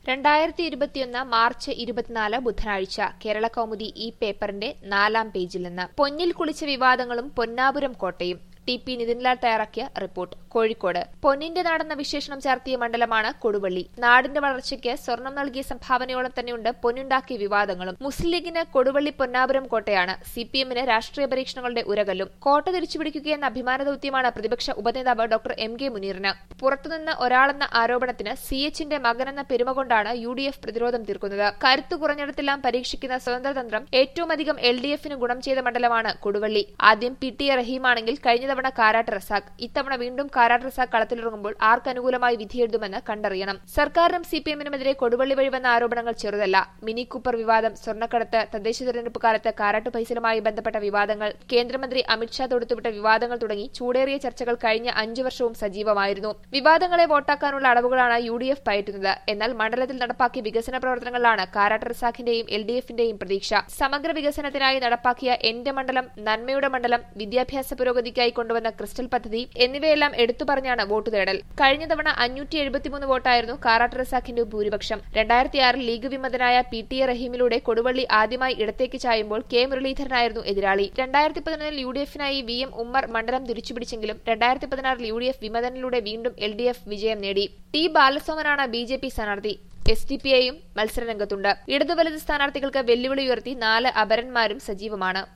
രണ്ടായിരത്തി ഇരുപത്തിയൊന്ന് മാർച്ച് ഇരുപത്തിനാല് ബുധനാഴ്ച കേരള കൗമുദി ഈ പേപ്പറിന്റെ നാലാം പേജിൽ നിന്ന് പൊന്നിൽ കുളിച്ച വിവാദങ്ങളും പൊന്നാപുരം കോട്ടയും ടി പി നിതിൻലാൽ തയ്യാറാക്കിയ റിപ്പോർട്ട് കോഴിക്കോട് പൊന്നിന്റെ നാടെന്ന വിശേഷണം ചാർത്തിയ മണ്ഡലമാണ് കൊടുവള്ളി നാടിന്റെ വളർച്ചയ്ക്ക് സ്വർണം നൽകിയ സംഭാവനയോളം തന്നെയുണ്ട് പൊന്നുണ്ടാക്കിയ വിവാദങ്ങളും മുസ്ലിം ലീഗിന് കൊടുവള്ളി പൊന്നാപുരം കോട്ടയാണ് സി പി എമ്മിന് രാഷ്ട്രീയ പരീക്ഷണങ്ങളുടെ ഉരകല്ലും കോട്ട തിരിച്ചുപിടിക്കുകയെന്ന അഭിമാന ദൌത്യമാണ് പ്രതിപക്ഷ ഉപനേതാവ് ഡോക്ടർ എം കെ മുനീറിന് പുറത്തുനിന്ന് ഒരാളെന്ന ആരോപണത്തിന് സി എച്ചിന്റെ മകനെന്ന പെരുമ കൊണ്ടാണ് യു ഡി എഫ് പ്രതിരോധം തീർക്കുന്നത് കരുത്തു കുറഞ്ഞിടത്തെല്ലാം പരീക്ഷിക്കുന്ന സ്വതന്ത്രതന്ത്രം ഏറ്റവും അധികം എൽ ഡി എഫിന് ഗുണം ചെയ്ത മണ്ഡലമാണ് കൊടുവള്ളി ആദ്യം പി ടി എ റഹീമാണെങ്കിൽ കഴിഞ്ഞ തവണ കാരാട്ട് റസാഖ് ഇത്തവണ വീണ്ടും കാരാട്ട് റസാഖ് കളത്തിലിറങ്ങുമ്പോൾ ആർക്ക് അനുകൂലമായി വിധിയെഴുതുമെന്ന് കണ്ടറിയണം സർക്കാരിനും സി പി എമ്മിനുമെതിരെ കൊടുവള്ളി വഴി വന്ന ആരോപണങ്ങൾ ചെറുതല്ല മിനി കൂപ്പർ വിവാദം സ്വർണ്ണക്കടത്ത് തദ്ദേശ തെരഞ്ഞെടുപ്പ് കാലത്ത് കാരാട്ട് പൈസലുമായി ബന്ധപ്പെട്ട വിവാദങ്ങൾ കേന്ദ്രമന്ത്രി അമിത്ഷാ തൊടുത്തുവിട്ട വിവാദങ്ങൾ തുടങ്ങി ചൂടേറിയ ചർച്ചകൾ കഴിഞ്ഞ അഞ്ചു വർഷവും സജീവമായിരുന്നു വിവാദങ്ങളെ വോട്ടാക്കാനുള്ള അടവുകളാണ് യു ഡി എഫ് പയറ്റുന്നത് എന്നാൽ മണ്ഡലത്തിൽ നടപ്പാക്കിയ വികസന പ്രവർത്തനങ്ങളിലാണ് കാരാട്ട് റസാഖിന്റെയും എൽ ഡി എഫിന്റെയും പ്രതീക്ഷ സമഗ്ര വികസനത്തിനായി നടപ്പാക്കിയ എന്റെ മണ്ഡലം നന്മയുടെ മണ്ഡലം വിദ്യാഭ്യാസ പുരോഗതിക്കായി കൊണ്ടുവന്ന ക്രിസ്റ്റൽ പദ്ധതി എന്നിവയെല്ലാം എടുത്തു പറഞ്ഞാണ് വോട്ട് തേടൽ കഴിഞ്ഞ തവണ അഞ്ഞൂറ്റി എഴുപത്തിമൂന്ന് വോട്ടായിരുന്നു കാറാട്ട് റസാഖിന്റെ ഭൂരിപക്ഷം രണ്ടായിരത്തിയാറിൽ ലീഗ് വിമതനായ പി ടി എ റഹീമിലൂടെ കൊടുവള്ളി ആദ്യമായി ഇടത്തേക്ക് ചായുമ്പോൾ കെ മുരളീധരനായിരുന്നു എതിരാളി രണ്ടായിരത്തി പതിനൊന്നിൽ യു ഡി എഫിനായി വി എം ഉമ്മർ മണ്ഡലം തിരിച്ചുപിടിച്ചെങ്കിലും രണ്ടായിരത്തി പതിനാറിൽ യു ഡി എഫ് വിമതനിലൂടെ വീണ്ടും എൽ ഡി എഫ് വിജയം നേടി ടി ബാലസോമനാണ് ബി ജെ പി സ്ഥാനാർത്ഥി എസ് ഡി പി ഐയും മത്സരരംഗത്തുണ്ട് ഇടതു വലത് സ്ഥാനാർത്ഥികൾക്ക് വെല്ലുവിളി ഉയർത്തി നാല് അപരന്മാരും സജീവമാണ്